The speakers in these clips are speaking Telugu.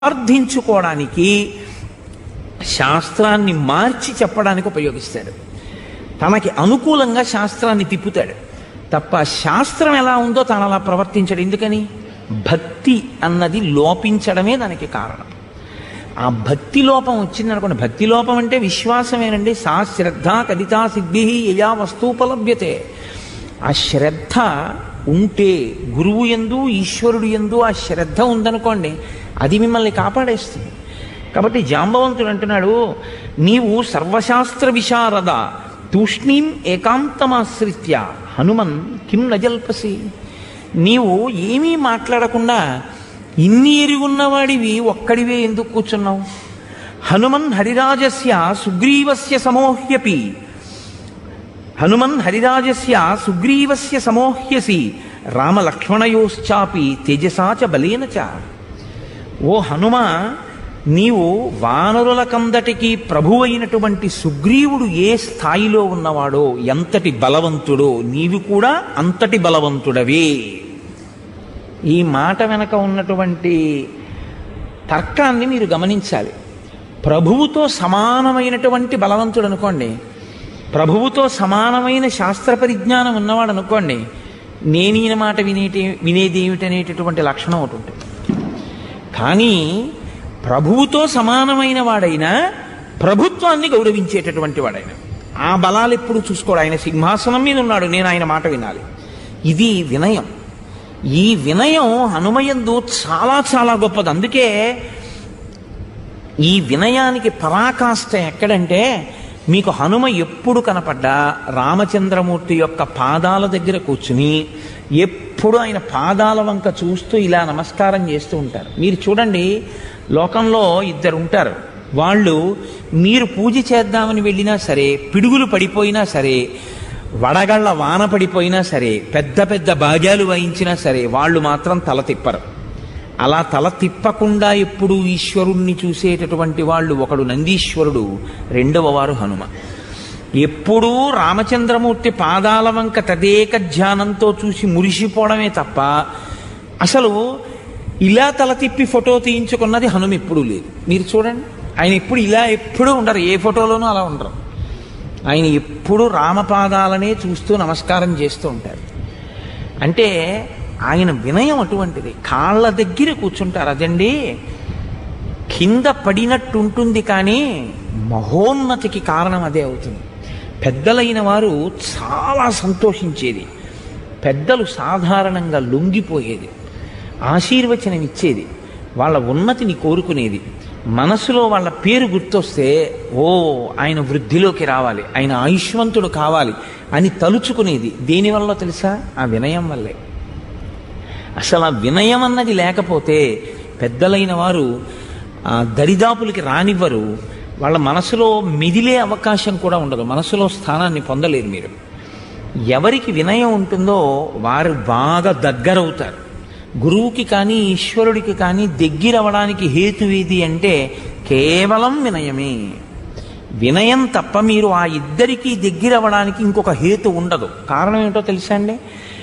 ప్రార్థించుకోవడానికి శాస్త్రాన్ని మార్చి చెప్పడానికి ఉపయోగిస్తాడు తనకి అనుకూలంగా శాస్త్రాన్ని తిప్పుతాడు తప్ప శాస్త్రం ఎలా ఉందో తాను అలా ప్రవర్తించడు ఎందుకని భక్తి అన్నది లోపించడమే దానికి కారణం ఆ భక్తి లోపం వచ్చిందనుకోండి భక్తి లోపం అంటే విశ్వాసమేనండి సా శ్రద్ధ కదితా సిద్ధి యయా వస్తూపలభ్యతే ఆ శ్రద్ధ ఉంటే గురువు ఎందు ఈశ్వరుడు ఎందు ఆ శ్రద్ధ ఉందనుకోండి అది మిమ్మల్ని కాపాడేస్తుంది కాబట్టి జాంబవంతుడు అంటున్నాడు నీవు సర్వశాస్త్ర విశారద తూష్ణీం ఏకాంతమాశ్రిత్య హనుమన్ కిం నజల్పసి నీవు ఏమీ మాట్లాడకుండా ఇన్ని ఎరుగున్నవాడివి ఒక్కడివే ఎందుకు కూర్చున్నావు హనుమన్ హరిరాజస్య సుగ్రీవస్య సమోహ్యపి హనుమన్ హరిరాజస్య సుగ్రీవస్య సమోహ్యసి రామలక్ష్మణయోశ్చాపి తేజసాచ బలేన చ ఓ హనుమ నీవు వానరుల కందటికి ప్రభువైనటువంటి సుగ్రీవుడు ఏ స్థాయిలో ఉన్నవాడో ఎంతటి బలవంతుడో నీవు కూడా అంతటి బలవంతుడవే ఈ మాట వెనక ఉన్నటువంటి తర్కాన్ని మీరు గమనించాలి ప్రభువుతో సమానమైనటువంటి బలవంతుడు అనుకోండి ప్రభువుతో సమానమైన శాస్త్ర పరిజ్ఞానం ఉన్నవాడు అనుకోండి నేను ఈయన మాట వినేటి వినేది ఏమిటనేటటువంటి లక్షణం ఒకటి ఉంటుంది కానీ ప్రభువుతో సమానమైన వాడైనా ప్రభుత్వాన్ని గౌరవించేటటువంటి వాడైన ఆ బలాలు ఎప్పుడు చూసుకోడు ఆయన సింహాసనం మీద ఉన్నాడు నేను ఆయన మాట వినాలి ఇది వినయం ఈ వినయం హనుమయందు చాలా చాలా గొప్పది అందుకే ఈ వినయానికి పరాకాష్ట ఎక్కడంటే మీకు హనుమ ఎప్పుడు కనపడ్డా రామచంద్రమూర్తి యొక్క పాదాల దగ్గర కూర్చుని ఎప్పుడు ఆయన పాదాల వంక చూస్తూ ఇలా నమస్కారం చేస్తూ ఉంటారు మీరు చూడండి లోకంలో ఇద్దరు ఉంటారు వాళ్ళు మీరు పూజ చేద్దామని వెళ్ళినా సరే పిడుగులు పడిపోయినా సరే వడగళ్ళ వాన పడిపోయినా సరే పెద్ద పెద్ద భాగ్యాలు వహించినా సరే వాళ్ళు మాత్రం తల తిప్పరు అలా తల తిప్పకుండా ఎప్పుడు ఈశ్వరుణ్ణి చూసేటటువంటి వాళ్ళు ఒకడు నందీశ్వరుడు రెండవ వారు హనుమ ఎప్పుడూ రామచంద్రమూర్తి పాదాల వంక తదేక ధ్యానంతో చూసి మురిసిపోవడమే తప్ప అసలు ఇలా తల తిప్పి ఫోటో తీయించుకున్నది హనుమ ఎప్పుడూ లేదు మీరు చూడండి ఆయన ఎప్పుడు ఇలా ఎప్పుడూ ఉండరు ఏ ఫోటోలోనూ అలా ఉండరు ఆయన ఎప్పుడు రామపాదాలనే చూస్తూ నమస్కారం చేస్తూ ఉంటారు అంటే ఆయన వినయం అటువంటిది కాళ్ళ దగ్గర కూర్చుంటారు అదండి కింద పడినట్టు ఉంటుంది కానీ మహోన్నతికి కారణం అదే అవుతుంది పెద్దలైన వారు చాలా సంతోషించేది పెద్దలు సాధారణంగా లొంగిపోయేది ఆశీర్వచనం ఇచ్చేది వాళ్ళ ఉన్నతిని కోరుకునేది మనసులో వాళ్ళ పేరు గుర్తొస్తే ఓ ఆయన వృద్ధిలోకి రావాలి ఆయన ఆయుష్మంతుడు కావాలి అని తలుచుకునేది దేనివల్ల తెలుసా ఆ వినయం వల్లే అసలు ఆ వినయం అన్నది లేకపోతే పెద్దలైన వారు ఆ దరిదాపులకి రానివ్వరు వాళ్ళ మనసులో మిదిలే అవకాశం కూడా ఉండదు మనసులో స్థానాన్ని పొందలేరు మీరు ఎవరికి వినయం ఉంటుందో వారు బాగా దగ్గరవుతారు గురువుకి కానీ ఈశ్వరుడికి కానీ దగ్గరవడానికి హేతు ఏది అంటే కేవలం వినయమే వినయం తప్ప మీరు ఆ ఇద్దరికీ దగ్గరవడానికి ఇంకొక హేతు ఉండదు కారణం ఏమిటో తెలుసా అండి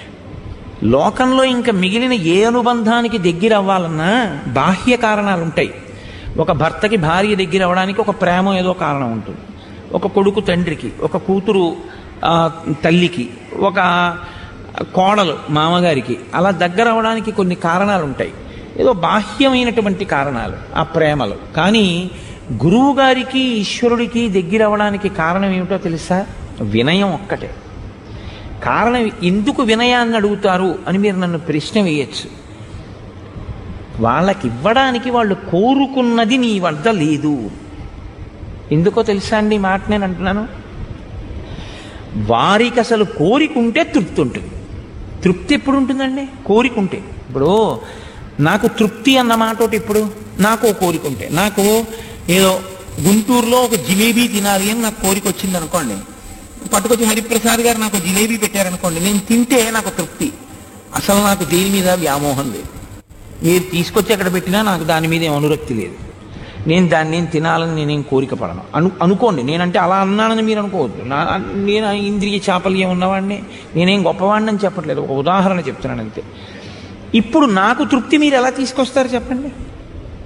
లోకంలో ఇంకా మిగిలిన ఏ అనుబంధానికి దగ్గర అవ్వాలన్నా బాహ్య కారణాలు ఉంటాయి ఒక భర్తకి భార్య దగ్గర అవ్వడానికి ఒక ప్రేమ ఏదో కారణం ఉంటుంది ఒక కొడుకు తండ్రికి ఒక కూతురు ఆ, తల్లికి ఒక కోడలు మామగారికి అలా దగ్గర అవ్వడానికి కొన్ని కారణాలు ఉంటాయి ఏదో బాహ్యమైనటువంటి కారణాలు ఆ ప్రేమలు కానీ గురువు గారికి ఈశ్వరుడికి దగ్గర అవ్వడానికి కారణం ఏమిటో తెలుసా వినయం ఒక్కటే కారణం ఎందుకు వినయాన్ని అడుగుతారు అని మీరు నన్ను ప్రశ్న వేయచ్చు వాళ్ళకి ఇవ్వడానికి వాళ్ళు కోరుకున్నది నీ వద్ద లేదు ఎందుకో తెలుసా అండి ఈ మాట నేను అంటున్నాను వారికి అసలు కోరికుంటే తృప్తి ఉంటుంది తృప్తి ఎప్పుడు ఉంటుందండి కోరికుంటే ఇప్పుడు నాకు తృప్తి అన్న మాట ఒకటి ఇప్పుడు నాకు ఓ కోరిక ఉంటే నాకు ఏదో గుంటూరులో ఒక జిలేబీ తినాలి అని నాకు కోరిక వచ్చింది అనుకోండి పట్టుకొచ్చి హరిప్రసాద్ గారు నాకు జిలేబీ పెట్టారనుకోండి నేను తింటే నాకు తృప్తి అసలు నాకు దేని మీద వ్యామోహం లేదు మీరు తీసుకొచ్చి ఎక్కడ పెట్టినా నాకు దాని మీద ఏం అనురక్తి లేదు నేను దాన్ని నేను తినాలని నేనేం కోరిక పడను అను అనుకోండి నేనంటే అలా అన్నానని మీరు అనుకోవద్దు నా నేను ఆ ఇంద్రియ చాపల్యం ఉన్నవాడిని నేనేం గొప్పవాడిని అని చెప్పట్లేదు ఒక ఉదాహరణ చెప్తున్నాను అంతే ఇప్పుడు నాకు తృప్తి మీరు ఎలా తీసుకొస్తారు చెప్పండి